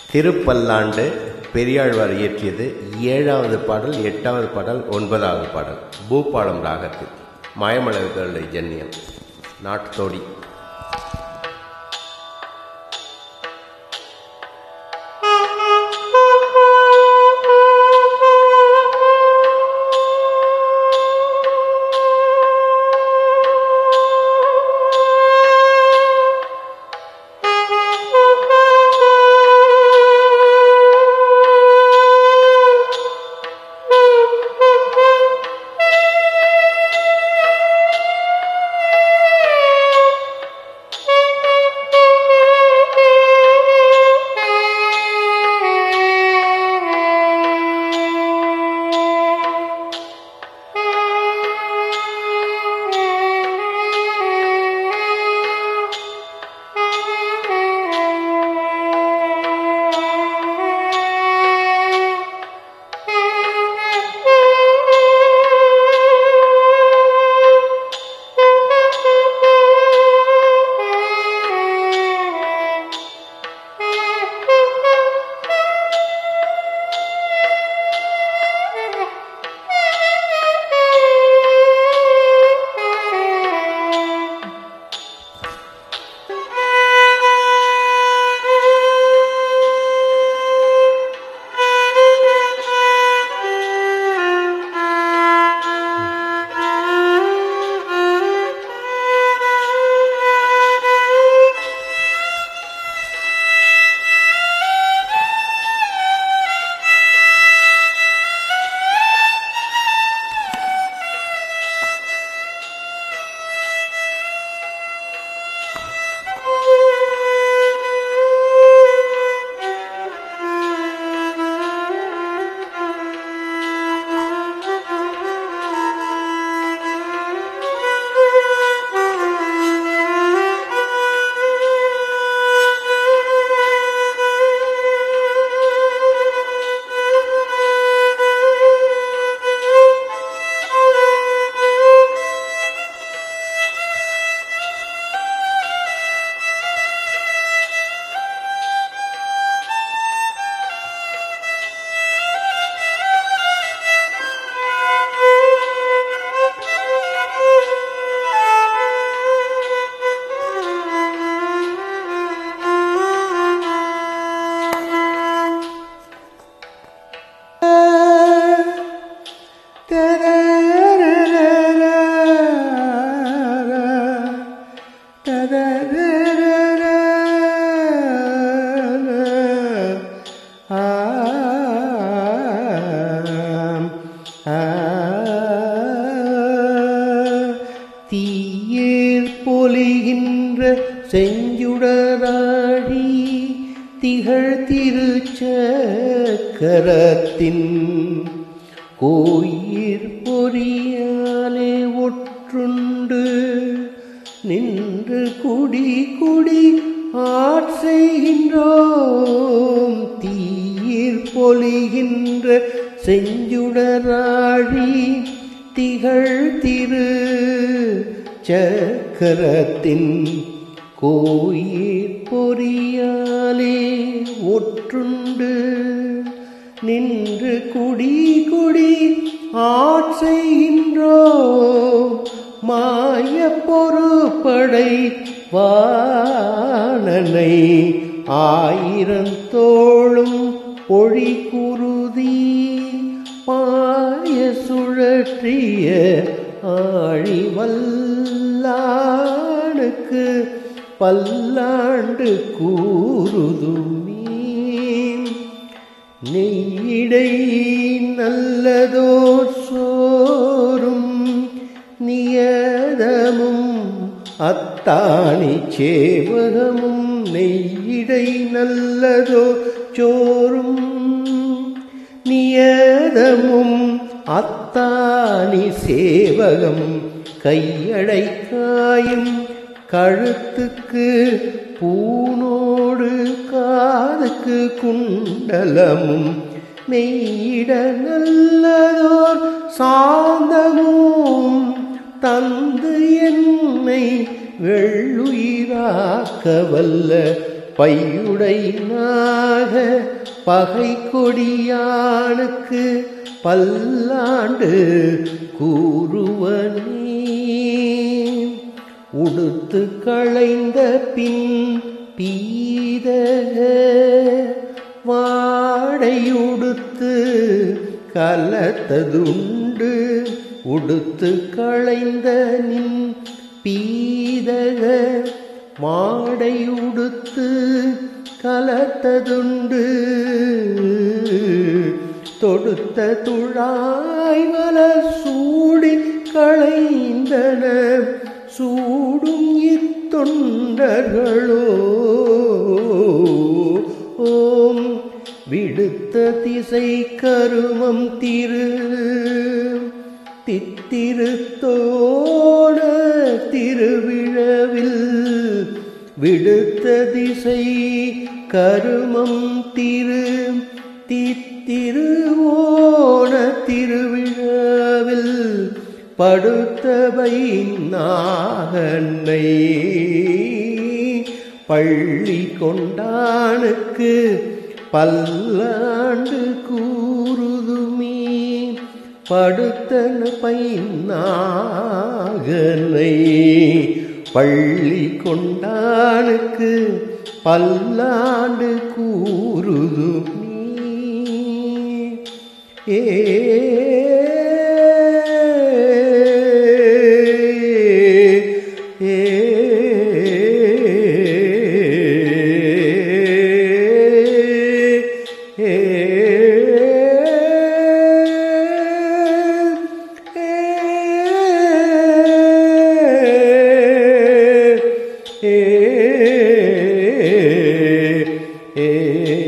திருப்பல்லாண்டு பெரியாழ்வார் இயற்றியது ஏழாவது பாடல் எட்டாவது பாடல் ஒன்பதாவது பாடல் பூபாலம் ராகத்தில் மாயமலர்களுடைய ஜன்னியம் நாட்டுத்தோடி தீயேர் பொலிகின்ற செஞ்சுடராழி திகழ் திருச்சக்கரத்தின் கோயிற் பொறியாலே ஒற்றுண்டு நின்று குடி குடி ஆட்செய்கின்றோம் தீயிற் பொலிகின்ற செஞ்சுடராழி திகழ் திரு சக்கரத்தின் கோயிற் பொறியாலே ஒற்றுண்டு நின்று குடி குடி ஆட்செய்கின்றோ மாய பொறுப்படை வாணனை ஆயிரந்தோளும் பொழி குருதி பாய சுழற்றிய ஆழிவல்லானுக்கு பல்லாண்டு கூறுதுமே நெய்யிடை நல்லதோ சோறும் நியதமும் அத்தாணி சேவகமும் நெய்யிடை நல்லதோ சோறும் நியதமும் அத்தானி சேவகம் கையடைக்காயும் கழுத்துக்கு பூனோடு காதுக்கு குண்டலமும் மெய்யிட நல்லதோர் சாந்தமும் தந்து என்னை வெள்ளுயிராக்க வல்ல பையுடையினாக பகை கொடியானுக்கு பல்லாண்டு கூறுவனே உடுத்து களைந்த பின் பீதக வாடையுடுத்து கலத்ததுண்டு உடுத்து களைந்த நின் பீதக மாடையுடுத்து கலத்ததுண்டு தொடுத்த துழாய் மலர் சூடி களைந்தன சூடும் இத்தொண்டர்களோ ஓம் விடுத்த திசை கருமம் திரு தித்திருத்தோட திருவிழவில் விடுத்த திசை கருமம் திரு தித்திருவோண திருவிழாவில் படுத்தவை நாகன்னை பள்ளி கொண்டானுக்கு பல்லாண்டு கூறுதுமே படுத்தன பைநாகனை பள்ளி கொண்டானுக்கு பல்லாண்டு கூறுதுமே ஏ ஏ ஏ